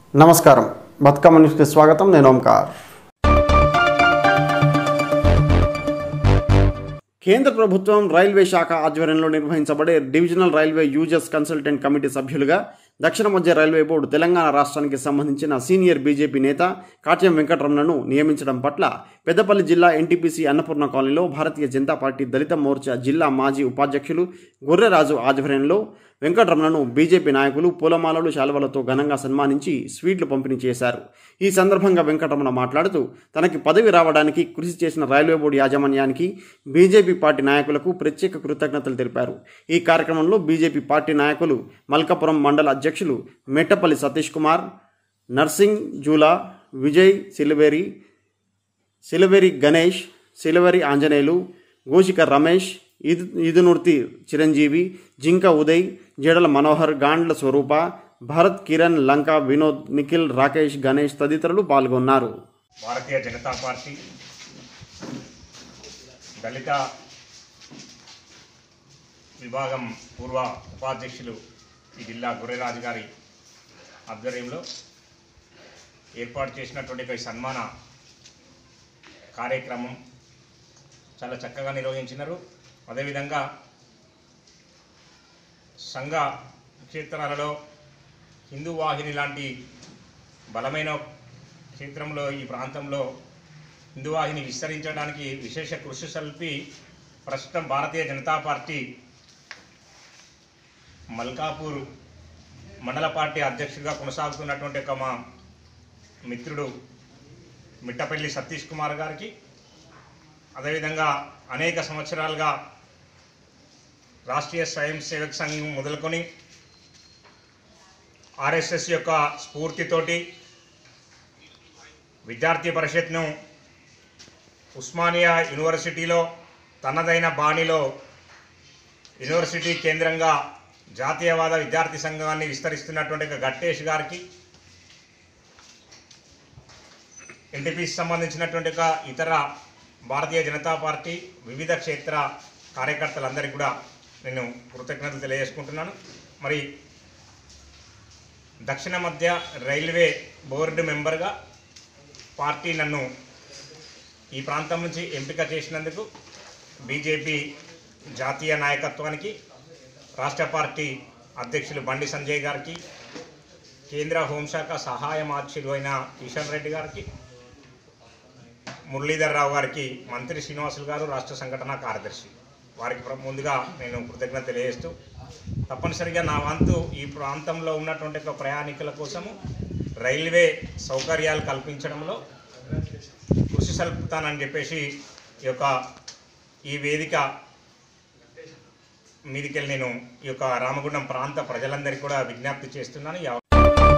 నమస్కారం బతుకమ్మ న్యూస్కి స్వాగతం నేను ఓంకార్ కేంద్ర ప్రభుత్వం రైల్వే శాఖ ఆధ్వర్యంలో నిర్వహించబడే divisional railway users consultant committee సభ్యులుగా దక్షిణ మధ్య రైల్వే బోర్డు తెలంగాణ రాష్ట్రానికి సంబంధించిన సీనియర్ బీజేపీ నేత కాట్యం వెంకటరమణను నియమించడం పట్ల పెద్దపల్లి జిల్లా ఎన్టీపీసీ అన్నపూర్ణ కాలనీలో భారతీయ జనతా పార్టీ దళిత మోర్చా జిల్లా మాజీ ఉపాధ్యక్షులు గొర్రెరాజు ఆధ్వర్యంలో వెంకటరమణను బీజేపీ నాయకులు పూలమాలలు శాలువలతో ఘనంగా సన్మానించి స్వీట్లు పంపిణీ చేశారు ఈ సందర్భంగా వెంకటరమణ మాట్లాడుతూ తనకి పదవి రావడానికి కృషి చేసిన రైల్వే బోర్డు యాజమాన్యానికి బీజేపీ పార్టీ నాయకులకు ప్రత్యేక కృతజ్ఞతలు తెలిపారు ఈ కార్యక్రమంలో బీజేపీ పార్టీ నాయకులు మల్కాపురం మండల అధ్యక్షులు మెట్టపల్లి సతీష్ కుమార్ నర్సింగ్ జూలా విజయ్ సిలివేరి సిలివేరి గణేష్ సిలివేరి ఆంజనేయులు గోషిక రమేష్ ఇదు ఇదునుర్తి చిరంజీవి జింక ఉదయ్ జడల మనోహర్ గాండ్ల స్వరూప భరత్ కిరణ్ లంక వినోద్ నిఖిల్ రాకేష్ గణేష్ తదితరులు పాల్గొన్నారు భారతీయ జనతా పార్టీ దళిత విభాగం పూర్వ ఉపాధ్యక్షులు ఈ జిల్లా గుర్రెరాజు గారి ఆధ్వర్యంలో ఏర్పాటు చేసినటువంటి ఒక ఈ సన్మాన కార్యక్రమం చాలా చక్కగా నిర్వహించినారు అదేవిధంగా సంఘ క్షేత్రాలలో హిందూ వాహిని లాంటి బలమైన క్షేత్రంలో ఈ ప్రాంతంలో హిందూ వాహిని విస్తరించడానికి విశేష కృషి సల్పి ప్రస్తుతం భారతీయ జనతా పార్టీ మల్కాపూర్ మండల పార్టీ అధ్యక్షుడిగా కొనసాగుతున్నటువంటి ఒక మా మిత్రుడు మిట్టపల్లి సతీష్ కుమార్ గారికి అదేవిధంగా అనేక సంవత్సరాలుగా రాష్ట్రీయ స్వయం సేవక్ సంఘం మొదలుకొని ఆర్ఎస్ఎస్ యొక్క స్ఫూర్తితోటి విద్యార్థి పరిషత్ను ఉస్మానియా యూనివర్సిటీలో తనదైన బాణిలో యూనివర్సిటీ కేంద్రంగా జాతీయవాద విద్యార్థి సంఘాన్ని విస్తరిస్తున్నటువంటి ఒక గట్టేష్ గారికి ఎన్టీపీకి సంబంధించినటువంటి ఒక ఇతర భారతీయ జనతా పార్టీ వివిధ క్షేత్ర కార్యకర్తలందరికీ కూడా నేను కృతజ్ఞతలు తెలియజేసుకుంటున్నాను మరి దక్షిణ మధ్య రైల్వే బోర్డు మెంబర్గా పార్టీ నన్ను ఈ ప్రాంతం నుంచి ఎంపిక చేసినందుకు బీజేపీ జాతీయ నాయకత్వానికి రాష్ట్ర పార్టీ అధ్యక్షులు బండి సంజయ్ గారికి కేంద్ర హోంశాఖ సహాయ మార్చులు అయిన కిషన్ రెడ్డి గారికి మురళీధర్ రావు గారికి మంత్రి శ్రీనివాసులు గారు రాష్ట్ర సంఘటన కార్యదర్శి వారికి ప్ర- ముందుగా నేను కృతజ్ఞత తెలియజేస్తూ తప్పనిసరిగా నా వంతు ఈ ప్రాంతంలో ఉన్నటువంటి ఒక ప్రయాణికుల కోసము రైల్వే సౌకర్యాలు కల్పించడంలో కృషి సల్పుతానని చెప్పేసి ఈ యొక్క ఈ వేదిక మీదికెళ్ళి నేను ఈ యొక్క రామగుండం ప్రాంత ప్రజలందరికీ కూడా విజ్ఞప్తి చేస్తున్నాను ఈ అవ-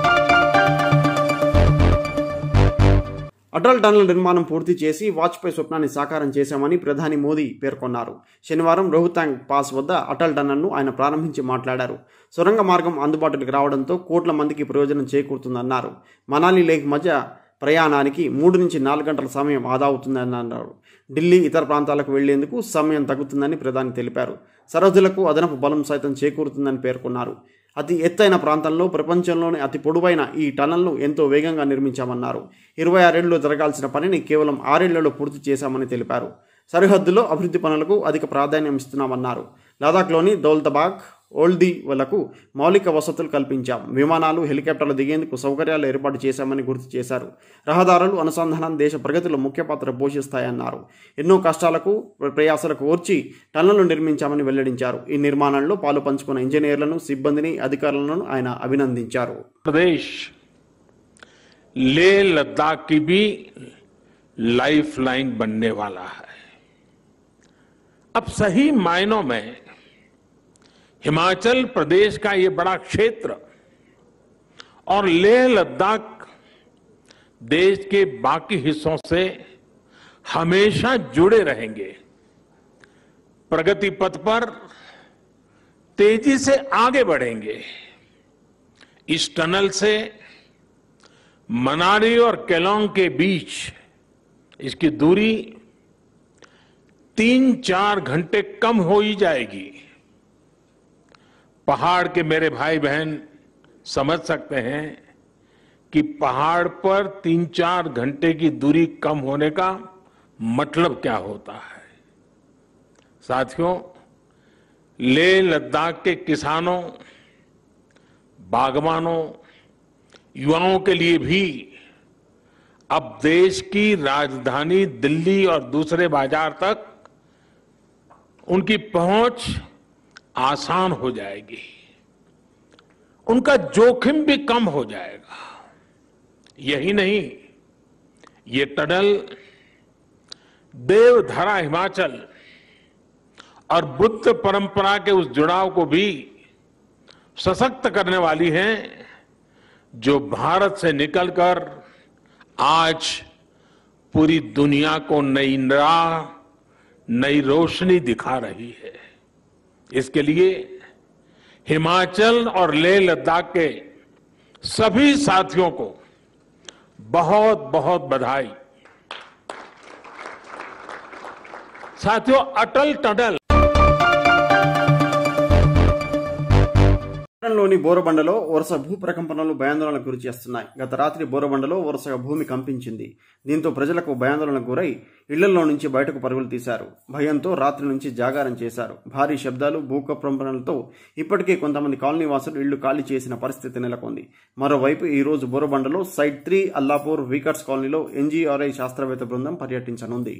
అటల్ టన్నల్ నిర్మాణం పూర్తి చేసి వాజ్పేయి స్వప్నాన్ని సాకారం చేశామని ప్రధాని మోదీ పేర్కొన్నారు శనివారం రోహతాంగ్ పాస్ వద్ద అటల్ టన్నల్ను ఆయన ప్రారంభించి మాట్లాడారు సొరంగ మార్గం అందుబాటులోకి రావడంతో కోట్ల మందికి ప్రయోజనం చేకూరుతుందన్నారు మనాలి లేక్ మధ్య ప్రయాణానికి మూడు నుంచి నాలుగు గంటల సమయం ఆదా అవుతుందని అన్నారు ఢిల్లీ ఇతర ప్రాంతాలకు వెళ్లేందుకు సమయం తగ్గుతుందని ప్రధాని తెలిపారు సరహద్దులకు అదనపు బలం సైతం చేకూరుతుందని పేర్కొన్నారు అతి ఎత్తైన ప్రాంతంలో ప్రపంచంలోనే అతి పొడవైన ఈ టనల్ను ఎంతో వేగంగా నిర్మించామన్నారు ఇరవై ఆరేళ్లలో జరగాల్సిన పనిని కేవలం ఆరేళ్లలో పూర్తి చేశామని తెలిపారు సరిహద్దులో అభివృద్ధి పనులకు అధిక ప్రాధాన్యం ఇస్తున్నామన్నారు లదాఖ్లోని దౌలతాబాగ్ ఓల్దీవలకు మౌలిక వసతులు కల్పించాం విమానాలు హెలికాప్టర్లు దిగేందుకు సౌకర్యాలు ఏర్పాటు చేశామని గుర్తు చేశారు రహదారులు అనుసంధానం దేశ ప్రగతిలో ముఖ్య పాత్ర పోషిస్తాయన్నారు ఎన్నో కష్టాలకు ప్రయాసాలకు ఓర్చి టన్నులు నిర్మించామని వెల్లడించారు ఈ నిర్మాణంలో పాలు పంచుకున్న ఇంజనీర్లను సిబ్బందిని అధికారులను ఆయన అభినందించారు प्रदेश लेह लद्दाख की भी लाइफलाइन बनने वाला है अब सही मायनों में हिमाचल प्रदेश का ये बड़ा क्षेत्र और लेह लद्दाख देश के बाकी हिस्सों से हमेशा जुड़े रहेंगे प्रगति पथ पर तेजी से आगे बढ़ेंगे इस टनल से मनाली और केलोंग के बीच इसकी दूरी तीन चार घंटे कम हो ही जाएगी पहाड़ के मेरे भाई बहन समझ सकते हैं कि पहाड़ पर तीन चार घंटे की दूरी कम होने का मतलब क्या होता है साथियों लेह लद्दाख के किसानों बागवानों युवाओं के लिए भी अब देश की राजधानी दिल्ली और दूसरे बाजार तक उनकी पहुंच आसान हो जाएगी उनका जोखिम भी कम हो जाएगा यही नहीं ये टनल देवधरा हिमाचल और बुद्ध परंपरा के उस जुड़ाव को भी सशक्त करने वाली है जो भारत से निकलकर आज पूरी दुनिया को नई राह नई रोशनी दिखा रही है इसके लिए हिमाचल और लेह लद्दाख के सभी साथियों को बहुत बहुत बधाई साथियों अटल टनल లోని బోరబండలో వరుస భూ ప్రకంపనలు భయాందోళనకు గురి చేస్తున్నాయి గత రాత్రి బోరబండలో వరుసగా భూమి కంపించింది దీంతో ప్రజలకు భయాందోళనకు గురై ఇళ్లలో నుంచి బయటకు పరుగులు తీశారు భయంతో రాత్రి నుంచి జాగారం చేశారు భారీ శబ్దాలు భూకంపనలతో ఇప్పటికే కొంతమంది కాలనీ వాసులు ఇళ్లు ఖాళీ చేసిన పరిస్థితి నెలకొంది మరోవైపు ఈ రోజు బోరబండలో సైట్ త్రీ అల్లాపూర్ వీకర్స్ కాలనీలో ఎన్జీఆర్ఐ శాస్త్రవేత్త బృందం పర్యటించనుంది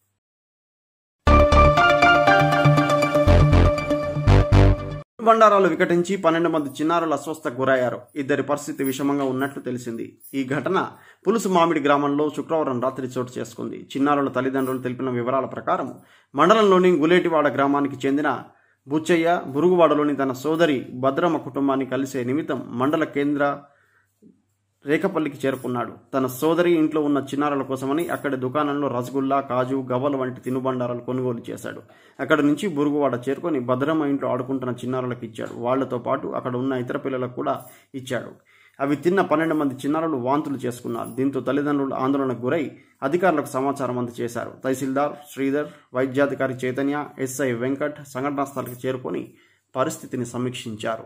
బండారాలు వికటించి పన్నెండు మంది చిన్నారులు అస్వస్థకు గురయ్యారు ఇద్దరి పరిస్థితి విషమంగా ఉన్నట్లు తెలిసింది ఈ ఘటన పులుసు మామిడి గ్రామంలో శుక్రవారం రాత్రి చోటు చేసుకుంది చిన్నారుల తల్లిదండ్రులు తెలిపిన వివరాల ప్రకారం మండలంలోని గులేటివాడ గ్రామానికి చెందిన బుచ్చయ్య బురుగువాడలోని తన సోదరి భద్రమ్మ కుటుంబాన్ని కలిసే నిమిత్తం మండల కేంద్ర రేకపల్లికి చేరుకున్నాడు తన సోదరి ఇంట్లో ఉన్న చిన్నారుల కోసమని అక్కడి దుకాణంలో రసగుల్లా కాజు గవ్వలు వంటి తినుబండారాలు కొనుగోలు చేశాడు అక్కడి నుంచి బురుగువాడ చేరుకొని భద్రమ్మ ఇంట్లో ఆడుకుంటున్న చిన్నారులకు ఇచ్చాడు వాళ్లతో పాటు అక్కడ ఉన్న ఇతర పిల్లలకు కూడా ఇచ్చాడు అవి తిన్న పన్నెండు మంది చిన్నారులు వాంతులు చేసుకున్నారు దీంతో తల్లిదండ్రులు ఆందోళనకు గురై అధికారులకు సమాచారం అందజేశారు తహసీల్దార్ శ్రీధర్ వైద్యాధికారి చైతన్య ఎస్ఐ వెంకట్ సంఘటనా స్థలికి చేరుకొని పరిస్థితిని సమీక్షించారు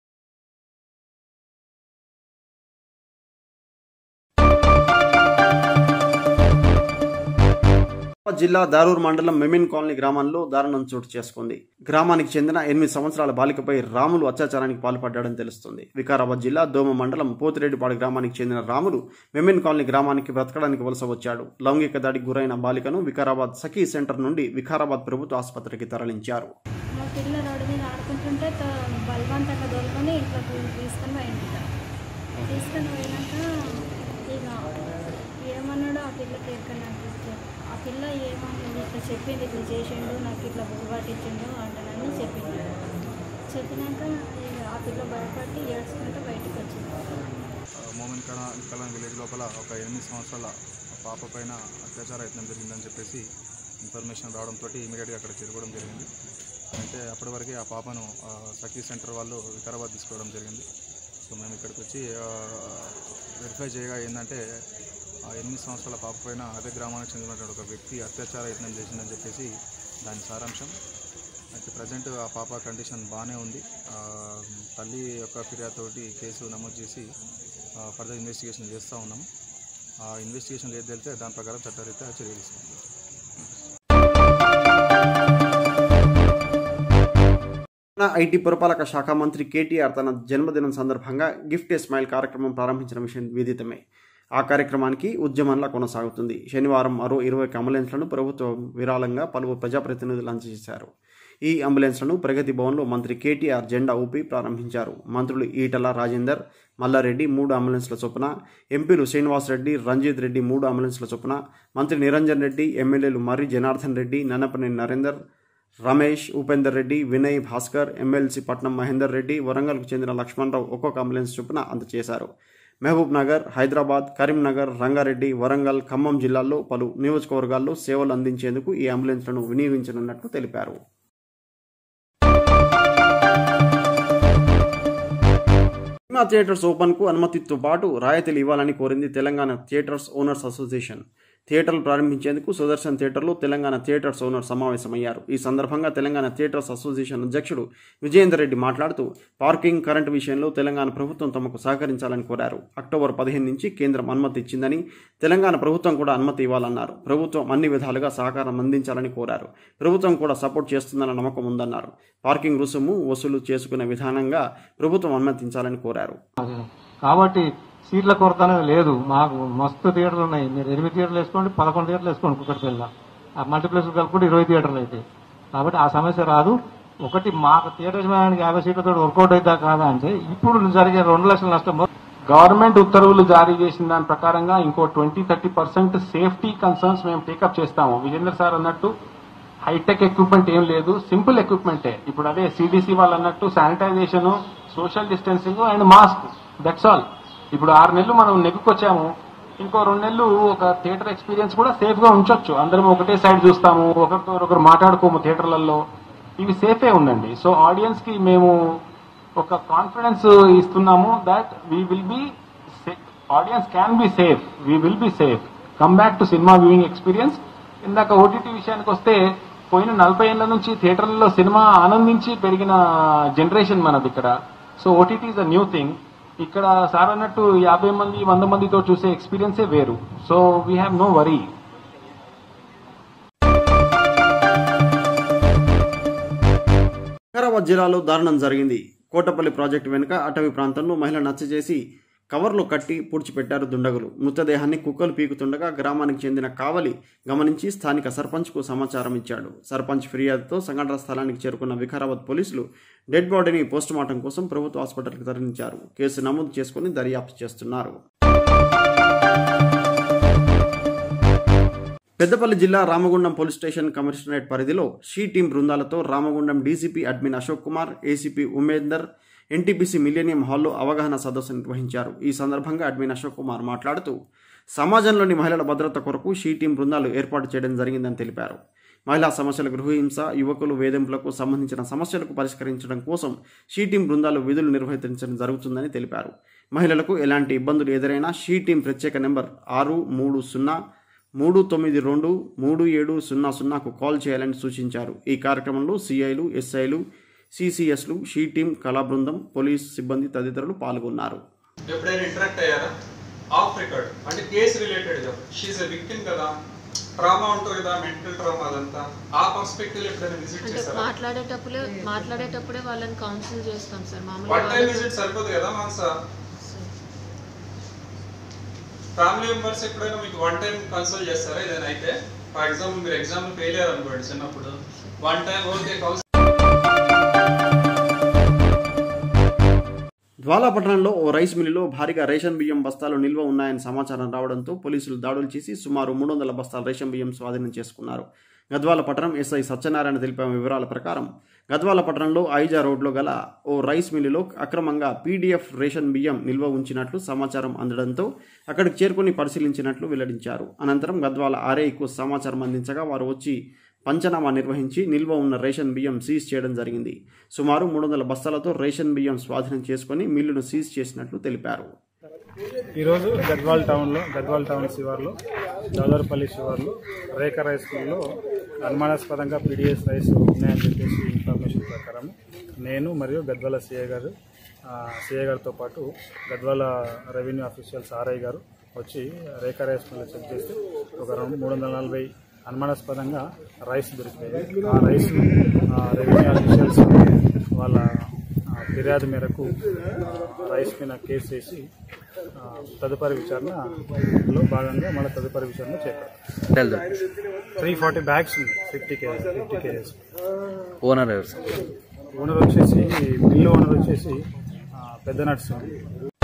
జిల్లా దారూర్ మండలం మెమిన్ కాలనీ గ్రామంలో దారుణం చోటు చేసుకుంది గ్రామానికి చెందిన ఎనిమిది సంవత్సరాల బాలికపై రాములు అత్యాచారానికి పాల్పడ్డాడని తెలుస్తుంది వికారాబాద్ జిల్లా దోమ మండలం పోతిరెడ్డిపాడు గ్రామానికి చెందిన రాములు మెమిన్ కాలనీ గ్రామానికి బ్రతకడానికి వలస వచ్చాడు లౌంగిక దాడికి గురైన బాలికను వికారాబాద్ సఖీ సెంటర్ నుండి వికారాబాద్ ప్రభుత్వ ఆసుపత్రికి తరలించారు మా పిల్ల రోడ్డు మీద ఆడుకుంటుంటే త- బలవంతంగా దొరుకుని ఇంట్లోకి తీసుకొని పోయింది తీసుకొని పోయినాక ఇక ఏమన్నాడో ఆ పిల్లకి ఎక్కడ నాకు ఇస్తే ఆ పిల్ల ఏమన్నది ఇట్లా చెప్పింది ఇట్లా చేసిండు నాకు ఇట్లా పట్టించిండు అంటానని చెప్పింది చెప్పినాక ఇక ఆ పిల్ల భయపడి ఏడ్చుకుంటూ బయటకు వచ్చింది మోమిన్ కళ కళాం విలేజ్ లోపల ఒక ఎనిమిది సంవత్సరాల పాప పైన అత్యాచార యత్నం జరిగిందని చెప్పేసి ఇన్ఫర్మేషన్ రావడంతో ఇమీడియట్గా అక్కడ చేరుకోవడం జరిగింది అయితే అప్పటి వరకే ఆ పాపను ఆ, సఖీ సెంటర్ వాళ్ళు వికారాబాద్ తీసుకోవడం జరిగింది సో మేము ఇక్కడికి వచ్చి వెరిఫై చేయగా ఏంటంటే ఆ ఎనిమిది సంవత్సరాల పాప పైన అదే గ్రామానికి చెందినటువంటి ఒక వ్యక్తి అత్యాచార యత్నం చేసిందని చెప్పేసి దాని సారాంశం అయితే ప్రజెంట్ ఆ పాప కండిషన్ బాగానే ఉంది ఆ, తల్లి యొక్క ఫిర్యాదుతోటి కేసు నమోదు చేసి ఫర్దర్ ఇన్వెస్టిగేషన్ చేస్తూ ఉన్నాం ఆ ఇన్వెస్టిగేషన్ ఏది వెళ్తే దాని ప్రకారం చట్టరీత్యా చర్యలు తీసుకుంటాం ఐటీ పురపాలక శాఖ మంత్రి కేటీఆర్ తన జన్మదినం సందర్భంగా గిఫ్ట్ ఏ స్మైల్ కార్యక్రమం ప్రారంభించిన విషయం విదితమే ఆ కార్యక్రమానికి ఉద్యమంలా కొనసాగుతుంది శనివారం మరో ఇరవై అంబులెన్స్లను ప్రభుత్వం విరాళంగా పలువురు ప్రజాప్రతినిధులు అందజేశారు ఈ అంబులెన్స్లను ప్రగతి భవన్లో మంత్రి కేటీఆర్ జెండా ఊపి ప్రారంభించారు మంత్రులు ఈటల రాజేందర్ మల్లారెడ్డి మూడు అంబులెన్స్ల చొప్పున ఎంపీలు శ్రీనివాసరెడ్డి రంజిత్ రెడ్డి మూడు అంబులెన్స్ల చొప్పున మంత్రి నిరంజన్ రెడ్డి ఎమ్మెల్యేలు మర్రి జనార్దన్ రెడ్డి నన్నపనేని నరేందర్ రమేష్ ఉపేందర్ రెడ్డి వినయ్ భాస్కర్ ఎమ్మెల్సీ పట్నం మహేందర్ రెడ్డి వరంగల్కు చెందిన లక్ష్మణరావు ఒక్కొక్క అంబులెన్స్ చొప్పున అందజేశారు మహబూబ్ నగర్ హైదరాబాద్ కరీంనగర్ రంగారెడ్డి వరంగల్ ఖమ్మం జిల్లాల్లో పలు నియోజకవర్గాల్లో సేవలు అందించేందుకు ఈ అంబులెన్స్లను వినియోగించనున్నట్లు తెలిపారు సినిమా థియేటర్స్ ఓపెన్కు అనుమతితో పాటు రాయితీలు ఇవ్వాలని కోరింది తెలంగాణ థియేటర్స్ ఓనర్స్ అసోసియేషన్ థియేటర్లు ప్రారంభించేందుకు సుదర్శన్ థియేటర్లో తెలంగాణ థియేటర్స్ ఓనర్ సమావేశమయ్యారు ఈ సందర్భంగా తెలంగాణ థియేటర్స్ అసోసియేషన్ అధ్యక్షుడు విజయేందర్ రెడ్డి మాట్లాడుతూ పార్కింగ్ కరెంటు విషయంలో తెలంగాణ ప్రభుత్వం తమకు సహకరించాలని కోరారు అక్టోబర్ పదిహేను నుంచి కేంద్రం అనుమతి ఇచ్చిందని తెలంగాణ ప్రభుత్వం కూడా అనుమతి ఇవ్వాలన్నారు ప్రభుత్వం అన్ని విధాలుగా సహకారం అందించాలని కోరారు ప్రభుత్వం కూడా సపోర్ట్ చేస్తుందన్న నమ్మకం ఉందన్నారు పార్కింగ్ రుసుము వసూలు చేసుకునే విధానంగా ప్రభుత్వం అనుమతించాలని కోరారు కాబట్టి సీట్ల కొరత అనేది లేదు మాకు మస్తు థియేటర్లు ఉన్నాయి మీరు ఎనిమిది థియేటర్లు వేసుకోండి పదకొండు థియేటర్లు వేసుకోండి కుక్కటి పిల్ల ఆ మల్టీప్లెక్స్ కలుపుకుంటే ఇరవై థియేటర్లు అయితే కాబట్టి ఆ సమస్య రాదు ఒకటి మాకు థియేటర్ యజమానికి యాభై సీట్లతో వర్కౌట్ అవుతా కాదా అంటే ఇప్పుడు జరిగే రెండు లక్షల నష్టం గవర్నమెంట్ ఉత్తర్వులు జారీ చేసిన దాని ప్రకారంగా ఇంకో twenty thirty percent safety concerns మేము టేకప్ చేస్తాము విజేందర్ సార్ అన్నట్టు హైటెక్ ఎక్విప్మెంట్ ఏం లేదు సింపుల్ ఎక్విప్మెంటే ఇప్పుడు అదే సిడిసి వాళ్ళు అన్నట్టు sanitization social distancing and mask that's all ఇప్పుడు ఆరు నెలలు మనం నెగ్గుకొచ్చాము ఇంకో రెండు నెలలు ఒక థియేటర్ ఎక్స్పీరియన్స్ కూడా సేఫ్ గా ఉంచొచ్చు అందరం ఒకటే సైడ్ చూస్తాము ఒకరితో ఒకరు మాట్లాడుకోము థియేటర్లలో ఇవి సేఫే ఉండండి సో ఆడియన్స్ కి మేము ఒక కాన్ఫిడెన్స్ ఇస్తున్నాము that we will be audience can be safe we will be safe come back to cinema viewing experience ఇందాక ఓటీటీ విషయానికి వస్తే పోయిన నలభై ఏళ్ల నుంచి థియేటర్లలో సినిమా ఆనందించి పెరిగిన జనరేషన్ మనది ఇక్కడ so OTT is a new thing ఇక్కడ సార్ అన్నట్టు యాభై మంది వంద మందితో చూసే ఎక్స్పీరియన్సే వేరు so we have no worry Vikarabad జిల్లాలో దారుణం జరిగింది కోటపల్లి ప్రాజెక్టు వెనుక అటవీ ప్రాంతంలో మహిళ నచ్చజేసి కవర్లో కట్టి పూడ్చిపెట్టారు దుండగులు మృతదేహాన్ని కుక్కలు పీకుతుండగా గ్రామానికి చెందిన కావలి గమనించి స్థానిక సర్పంచ్కు సమాచారం ఇచ్చాడు సర్పంచ్ ఫిర్యాదుతో సంఘటన స్థలానికి చేరుకున్న వికారాబాద్ పోలీసులు డెడ్ బాడీని పోస్టుమార్టం కోసం ప్రభుత్వ హాస్పిటల్కి తరలించారు కేసు నమోదు చేసుకుని దర్యాప్తు చేస్తున్నారు పెద్దపల్లి జిల్లా రామగుండం పోలీస్ స్టేషన్ కమిషనరేట్ పరిధిలో షీ టీం బృందాలతో Ramagundam DCP admin Ashok Kumar ACP Umender NTPC millennium హాల్లో అవగాహన సదస్సు నిర్వహించారు ఈ సందర్భంగా అడ్మిన్ అశోక్ కుమార్ మాట్లాడుతూ సమాజంలోని మహిళల భద్రత కొరకు షీ టీం బృందాలు ఏర్పాటు చేయడం జరిగిందని తెలిపారు మహిళా సమస్యల గృహహింస యువకులు వేధింపులకు సంబంధించిన సమస్యలకు పరిష్కరించడం కోసం షీ టీం బృందాలు విధులు నిర్వహించడం జరుగుతుందని తెలిపారు మహిళలకు ఎలాంటి ఇబ్బందులు ఎదురైనా షీ టీం ప్రత్యేక నెంబర్ ఆరు మూడు సున్నా మూడు తొమ్మిది రెండు మూడు ఏడు సున్నా సున్నాకు కాల్ చేయాలని సూచించారు ఈ కార్యక్రమంలో సిఐలు ఎస్ఐలు సిసిఎస్లు షీ టీం కళా బృందం పోలీస్ సిబ్బంది తదితరులు పాల్గొన్నారు ఎప్పుడైనా ఇంటరాక్ట్ అయ్యారా ఆఫ్ రికార్డ్ అంటే కేసు రిలేటెడ్ గా షీఈ్ ఎ విక్టిమ్ కదా ట్రామా ఉంటుంది కదా మెంటల్ ట్రామా అదంతా ఆ పర్స్పెక్టివ్ ఎప్పుడైనా విజిట్ అంటే చేశారా మాట్లాడేటప్పుడే మాట్లాడేటప్పుడే వాళ్ళని కౌన్సిల్ చేస్తాం సార్ వన్ మామూలుగా టైం వాళ్ళు- విజిట్ సరిపోదు కదా మాన్సా ఫ్యామిలీ మెంబర్స్ ఎప్పుడైనా మీకు వన్ టైం కన్సల్ట్ చేస్తారా ఏదైనా అయితే ఫర్ ఎగ్జాంపుల్ మీరు ఎగ్జామ్ ఫెయిల్ అయ్యారు అనుకోండి చిన్నప్పుడు వన్ టైం ఓకే కౌన్సిల్ జ్వాలాపట్నంలో ఓ రైస్ మిల్లులో భారీగా రేషన్ బియ్యం బస్తాలు నిల్వ ఉన్నాయని సమాచారం రావడంతో పోలీసులు దాడులు చేసి సుమారు మూడు వందల బస్తాల రేషన్ బియ్యం స్వాధీనం చేసుకున్నారు గద్వాల పట్టణం ఎస్ఐ సత్యనారాయణ తెలిపిన వివరాల ప్రకారం గద్వాల పట్టణంలో ఐజా రోడ్లో గల ఓ రైస్ మిల్లులో అక్రమంగా పీడీఎఫ్ రేషన్ బియ్యం నిల్వ ఉంచినట్లు సమాచారం అందడంతో అక్కడికి చేరుకుని పరిశీలించినట్లు వెల్లడించారు అనంతరం గద్వాల ఆర్ఐకు సమాచారం అందించగా వారు వచ్చి పంచనామా నిర్వహించి నిల్వ ఉన్న రేషన్ బియ్యం సీజ్ చేయడం జరిగింది సుమారు మూడు వందల బస్తాలతో రేషన్ బియ్యం స్వాధీనం చేసుకుని మిల్లును సీజ్ చేసినట్లు తెలిపారు ఈరోజు గద్వాల్ టౌన్లో గద్వాల్ టౌన్ శివార్లో దాదారుపల్లి శివార్లో రేఖ రైస్ మిల్లో అనుమానాస్పదంగా పీడిఎస్ రైస్ ఉన్నాయని చెప్పేసి ఇన్ఫర్మేషన్ ప్రకారం నేను మరియు గద్వాల సిఐ గారు ఆ, సిఐ గారితో పాటు గద్వాల రెవెన్యూ అఫీషియల్స్ ఆర్ఐ గారు వచ్చి రేఖ రైస్ మిల్ చెక్ చేస్తే ఒక రెండు మూడు వందల నలభై అనుమానాస్పదంగా రైస్ దొరికింది ఆ రైస్ రెవెన్యూ అఫీషియల్స్ వాళ్ళ ఆ, ఫిర్యాదు మేరకు ఆ, రైస్ మీద కేసు వేసి ఆ, తదుపరి విచారణలో భాగంగా మళ్ళీ తదుపరి విచారణ చేపట్టారు త్రీ ఫార్టీ బ్యాగ్స్ ఉంది fifty kgs fifty kgs owner ఎవరు సార్ ఓనర్ వచ్చేసి మిల్లు ఓనర్ వచ్చేసి ఆ, పెద్ద నట్స్